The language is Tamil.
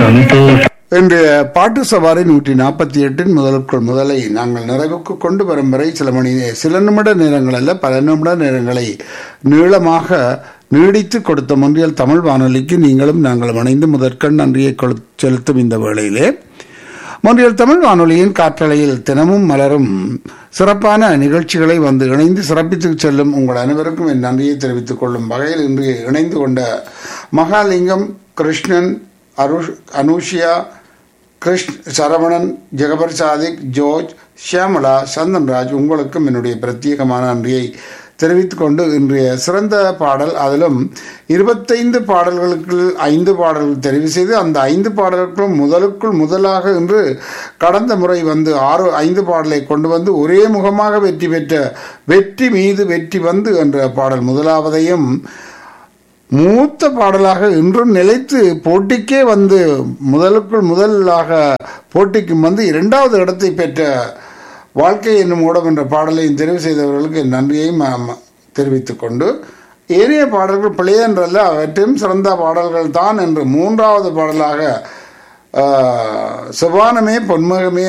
சந்தோஷம் இன்றைய பாட்டு சவாரி நூற்றி நாற்பத்தி எட்டின் முதலுக்குள் முதலை நாங்கள் நிறைவுக்கு கொண்டு வரும் வரை சில மணி சில நிமிட நேரங்கள் அல்ல பல நிமிட நேரங்களை நீளமாக நீடித்து கொடுத்த முன்றியல் தமிழ் வானொலிக்கு நீங்களும் நாங்களும் இணைந்து முதற்கண் நன்றியை கொடு- செலுத்தும் இந்த வேளையிலே மொன்றியல் தமிழ் வானொலியின் காற்றலையில் தினமும் மலரும் சிறப்பான நிகழ்ச்சிகளை வந்து இணைந்து சிறப்பித்து செல்லும் உங்கள் அனைவருக்கும் என் நன்றியை தெரிவித்துக் கொள்ளும் வகையில் இன்று இணைந்து கொண்ட மகாலிங்கம் கிருஷ்ணன் அருஷ் அனுஷியா கிருஷ்ண் சரவணன் ஜெகபர் சாதிக் ஜோர்ஜ் ஷியாமலா சந்தன்ராஜ் உங்களுக்கும் என்னுடைய பிரத்யேகமான நன்றியை தெரிவித்துக் கொண்டு இன்றைய சிறந்த பாடல் அதிலும் இருபத்தைந்து பாடல்களுக்கு ஐந்து பாடல்கள் தெரிவு செய்து அந்த ஐந்து பாடல்களுக்கும் முதலுக்குள் முதலாக இன்று கடந்த முறை வந்து ஆறு ஐந்து பாடலை கொண்டு வந்து ஒரே முகமாக வெற்றி பெற்ற வெற்றி மீது வெற்றி வந்து என்ற பாடல் முதலாவதையும் மூத்த பாடலாக இன்றும் நிலைத்து போட்டிக்கே வந்து முதலுக்குள் முதலாக போட்டிக்கும் வந்து இரண்டாவது இடத்தை பெற்ற வாழ்க்கை என்னும் ஊடம் என்ற பாடலையும் தெரிவு செய்தவர்களுக்கு என் நன்றியை ம- ம- தெரிவித்துக் கொண்டு ஏனைய பாடல்கள் பிழையென்றல்ல அவற்றையும் சிறந்த பாடல்கள் தான் என்று மூன்றாவது பாடலாக ஆஹ், சுபானமே பொன்மகமே